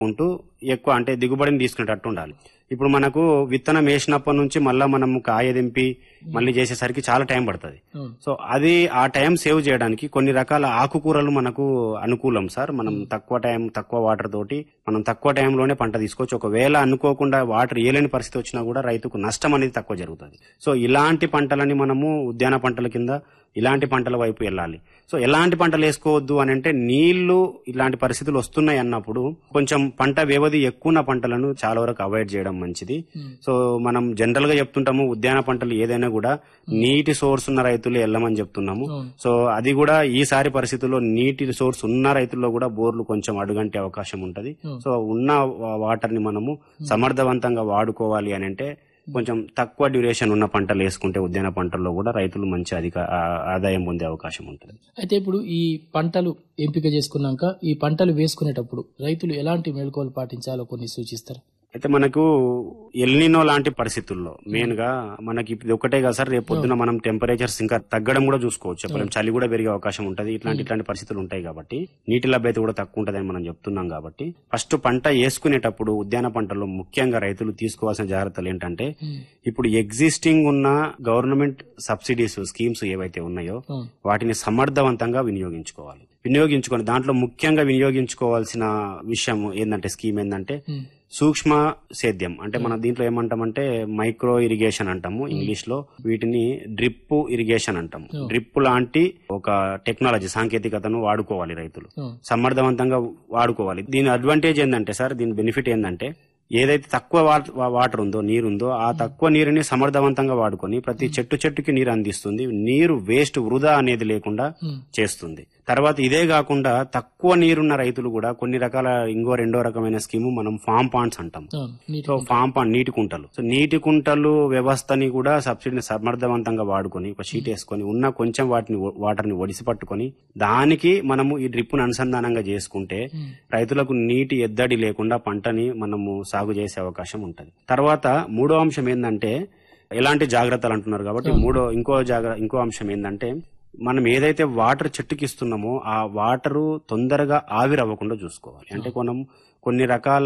ఉంటూ ఎక్కువ అంటే దిగుబడిని తీసుకునేటట్టు ఉండాలి ఇప్పుడు మనకు విత్తనం వేసినప్పటి నుంచి మళ్ళా మనం కాయ దింపి మళ్ళీ చేసేసరికి చాలా టైం పడుతుంది అవును. సో అది ఆ టైం సేవ్ చేయడానికి కొన్ని రకాల ఆకుకూరలు మనకు అనుకూలం సార్ మనం తక్కువ టైం తక్కువ వాటర్ తోటి మనం తక్కువ టైంలోనే పంట తీసుకోవచ్చు ఒకవేళ అనుకోకుండా వాటర్ ఏలేని పరిస్థితి వచ్చినా కూడా రైతుకు నష్టం అనేది తక్కువ జరుగుతుంది సో ఇలాంటి పంటలని మనము ఉద్యాన పంటల కింద ఇలాంటి పంటల వైపు వెళ్ళాలి సో ఎలాంటి పంటలు వేసుకోవద్దు అని అంటే నీళ్లు ఇలాంటి పరిస్థితులు వస్తున్నాయి అన్నప్పుడు కొంచెం పంట వ్యవధి ఎక్కువ ఉన్న పంటలను చాలా వరకు అవాయిడ్ చేయడం మంచిది సో మనం జనరల్ గా చెప్తుంటాము ఉద్యాన పంటలు ఏదైనా కూడా నీటి సోర్స్ ఉన్న రైతులు వెళ్ళమని చెప్తున్నాము అవును. సో అది కూడా ఈసారి పరిస్థితుల్లో నీటి సోర్స్ ఉన్న రైతుల్లో కూడా బోర్లు కొంచెం అడుగంటే అవకాశం ఉంటది సో ఉన్న వాటర్ ని మనము సమర్థవంతంగా వాడుకోవాలి అని అంటే కొంచెం తక్కువ డ్యూరేషన్ ఉన్న పంటలు వేసుకుంటే ఉద్యాన పంటల్లో కూడా రైతులు మంచి అధిక ఆ- ఆదాయం పొందే అవకాశం ఉంటుంది అయితే ఇప్పుడు ఈ పంటలు ఎంపిక చేసుకున్నాక ఈ పంటలు వేసుకునేటప్పుడు రైతులు ఎలాంటి మెళుకువలు పాటించాలో కొన్ని సూచిస్తారు అయితే మనకు ఎల్నినో లాంటి పరిస్థితుల్లో మెయిన్ గా మనకి ఇది ఒకటే కదా సార్ రేపు పొద్దున మనం టెంపరేచర్స్ ఇంకా తగ్గడం కూడా చూసుకోవచ్చు చెప్పలేం చలి కూడా పెరిగే అవకాశం ఉంటది ఇట్లాంటి ఇట్లాంటి పరిస్థితులు ఉంటాయి కాబట్టి నీటి లభ్యత కూడా తక్కువ ఉంటదని మనం చెప్తున్నాం కాబట్టి ఫస్ట్ పంట వేసుకునేటప్పుడు ఉద్యాన పంటల్లో ముఖ్యంగా రైతులు తీసుకోవాల్సిన జాగ్రత్తలు ఏంటంటే ఇప్పుడు ఎగ్జిస్టింగ్ ఉన్న గవర్నమెంట్ సబ్సిడీస్ స్కీమ్స్ ఏవైతే ఉన్నాయో అవును. వాటిని సమర్థవంతంగా వినియోగించుకోవాలి వినియోగించుకొని దాంట్లో ముఖ్యంగా వినియోగించుకోవాల్సిన విషయం ఏంటంటే స్కీమ్ ఏంటంటే ఉమ్. సూక్ష్మ సేద్యం అంటే మన దీంట్లో ఏమంటామంటే మైక్రో ఇరిగేషన్ అంటాము ఇంగ్లీష్ లో వీటిని డ్రిప్ ఇరిగేషన్ అంటాము డ్రిప్ లాంటి ఒక టెక్నాలజీ సాంకేతికతను వాడుకోవాలి రైతులు అవును. సమర్థవంతంగా వాడుకోవాలి దీని అడ్వాంటేజ్ ఏంటంటే సార్ దీని బెనిఫిట్ ఏంటంటే ఏదైతే తక్కువ వాట- వాటర్ ఉందో నీరు ఉందో ఆ తక్కువ నీరుని సమర్థవంతంగా వాడుకొని ప్రతి చెట్టు చెట్టుకి నీరు అందిస్తుంది నీరు వేస్ట్ వృధా అనేది లేకుండా చేస్తుంది తర్వాత ఇదే కాకుండా తక్కువ నీరున్న రైతులు కూడా కొన్ని రకాల ఇంకో రెండో రకమైన స్కీము మనం ఫామ్ పాండ్స్ అంటాం అవును. నీటి సో ఫామ్ పాండ్ నీటి కుంటలు సో నీటి కుంటలు వ్యవస్థని కూడా సబ్సిడీని సమర్థవంతంగా వాడుకొని ఒక షీట్ వేసుకొని ఉన్న కొంచెం వాటిని వాటర్ ని ఒడిసి పట్టుకొని దానికి మనము ఈ డ్రిప్ ను అనుసంధానంగా చేసుకుంటే రైతులకు నీటి ఎద్దడి లేకుండా పంటని మనము సాగు చేసే అవకాశం ఉంటది తర్వాత మూడో అంశం ఏంటంటే ఎలాంటి జాగ్రత్తలు అంటున్నారు కాబట్టి మూడో ఇంకో జాగ్రత్త ఇంకో అంశం ఏంటంటే మనం ఏదైతే వాటర్ చెట్టుకి ఇస్తున్నామో ఆ వాటర్ తొందరగా ఆవిరి అవ్వకుండా చూసుకోవాలి అంటే కొనం కొన్ని రకాల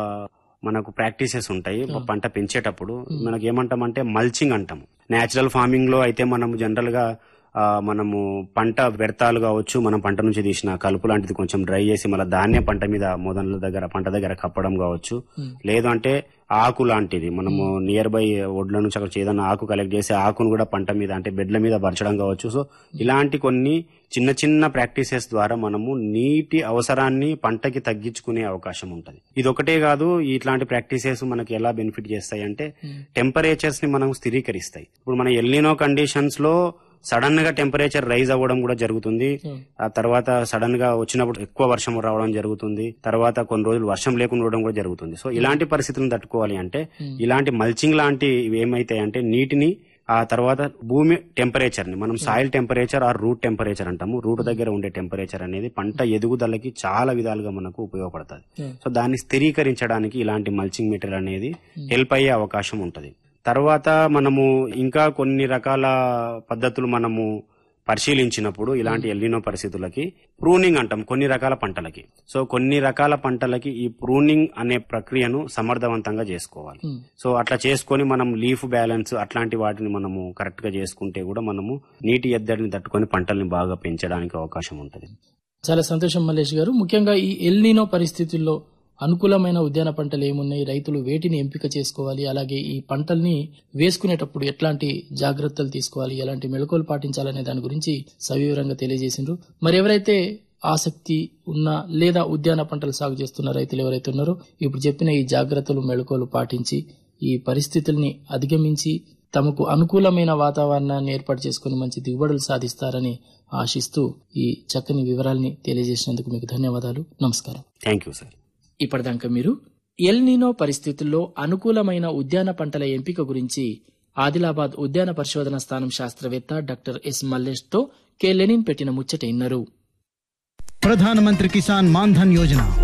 మనకు ప్రాక్టీసెస్ ఉంటాయి పంట పెంచేటప్పుడు మనకి ఏమంటామంటే మల్చింగ్ అంటాం నేచురల్ ఫార్మింగ్ లో అయితే మనం జనరల్ గా ఆ, మనము పంట వ్యర్థాలు కావచ్చు మనం పంట నుంచి తీసిన కలుపు లాంటిది కొంచెం డ్రై చేసి మళ్ళీ ధాన్యం పంట మీద మొదల దగ్గర పంట దగ్గర కప్పడం కావచ్చు లేదు అంటే ఆకు లాంటిది మనము నియర్ బై ఒడ్ల నుంచి అక్కడ ఏదైనా ఆకు కలెక్ట్ చేసి ఆకును కూడా పంట మీద అంటే బెడ్ల మీద పరచడం కావచ్చు సో ఇలాంటి కొన్ని చిన్న చిన్న ప్రాక్టీసెస్ ద్వారా మనము నీటి అవసరాన్ని పంటకి తగ్గించుకునే అవకాశం ఉంటది ఇది ఒకటే కాదు ఇట్లాంటి ప్రాక్టీసెస్ మనకి ఎలా బెనిఫిట్ చేస్తాయి అంటే టెంపరేచర్స్ ని మనం స్థిరీకరిస్తాయి ఇప్పుడు మన ఎల్లినో కండిషన్స్ లో సడన్ గా టెంపరేచర్ రైజ్ అవ్వడం కూడా జరుగుతుంది ఆ తర్వాత సడన్ గా వచ్చినప్పుడు ఎక్కువ వర్షం రావడం జరుగుతుంది తర్వాత కొన్ని రోజులు వర్షం లేకుండా ఉండడం కూడా జరుగుతుంది సో ఇలాంటి పరిస్థితులను తట్టుకోవాలి అంటే ఇలాంటి మల్చింగ్ లాంటి ఇవి ఏమైతాయి అంటే నీటిని ఆ తర్వాత భూమి టెంపరేచర్ ని మనం soil temperature or root temperature అంటాము రూట్ దగ్గర ఉండే టెంపరేచర్ అనేది పంట ఎదుగుదలకి చాలా విధాలుగా మనకు ఉపయోగపడుతుంది సో దాన్ని స్థిరీకరించడానికి ఇలాంటి మల్చింగ్ మెటీరియల్ అనేది హెల్ప్ అయ్యే అవకాశం ఉంటది తర్వాత మనము ఇంకా కొన్ని రకాల పద్ధతులు మనము పరిశీలించినప్పుడు ఇలాంటి ఎల్లినో పరిస్థితులకి ప్రూనింగ్ అంటాం కొన్ని రకాల పంటలకి సో కొన్ని రకాల పంటలకి ఈ ప్రూనింగ్ అనే ప్రక్రియను సమర్థవంతంగా చేసుకోవాలి సో అట్లా చేసుకొని మనం లీఫ్ బ్యాలెన్స్ అట్లాంటి వాటిని మనము కరెక్ట్ గా చేసుకుంటే కూడా మనము నీటి ఎద్దడిని తట్టుకొని పంటల్ని బాగా పెంచడానికి అవకాశం ఉంటుంది చాలా సంతోషం మల్లేష్ గారు ముఖ్యంగా ఈ ఎల్నినో పరిస్థితుల్లో అనుకూలమైన ఉద్యాన పంటలు ఏమున్నాయి రైతులు వేటిని ఎంపిక చేసుకోవాలి అలాగే ఈ పంటల్ని వేసుకునేటప్పుడు ఎట్లాంటి జాగ్రత్తలు తీసుకోవాలి ఎలాంటి మెళకువలు పాటించాలనే దాని గురించి సవివరంగా తెలియజేసిండ్రు మరి ఎవరైతే ఆసక్తి ఉన్న లేదా ఉద్యాన పంటలు సాగు చేస్తున్న రైతులు ఎవరైతే ఉన్నారో ఇప్పుడు చెప్పిన ఈ జాగ్రత్తలు మెళకువలు పాటించి ఈ పరిస్థితుల్ని అధిగమించి తమకు అనుకూలమైన వాతావరణాన్ని ఏర్పాటు చేసుకుని మంచి దిగుబడులు సాధిస్తారని ఆశిస్తూ ఈ చక్కని వివరాల్ని తెలియజేసినందుకు మీకు ధన్యవాదాలు నమస్కారం థ్యాంక్ యూ సార్ ఇప్పటిదాకా మీరు ఎల్నినో పరిస్థితుల్లో అనుకూలమైన ఉద్యాన పంటల ఎంపిక గురించి ఆదిలాబాద్ ఉద్యాన పరిశోధన స్థానం శాస్త్రవేత్త డాక్టర్ ఎస్ మల్లేష్ తో కె లెనిన్ పెట్టిన ముచ్చట ఇన్నారు ప్రధానమంత్రి కిసాన్ మాన్ ధన్ యోజన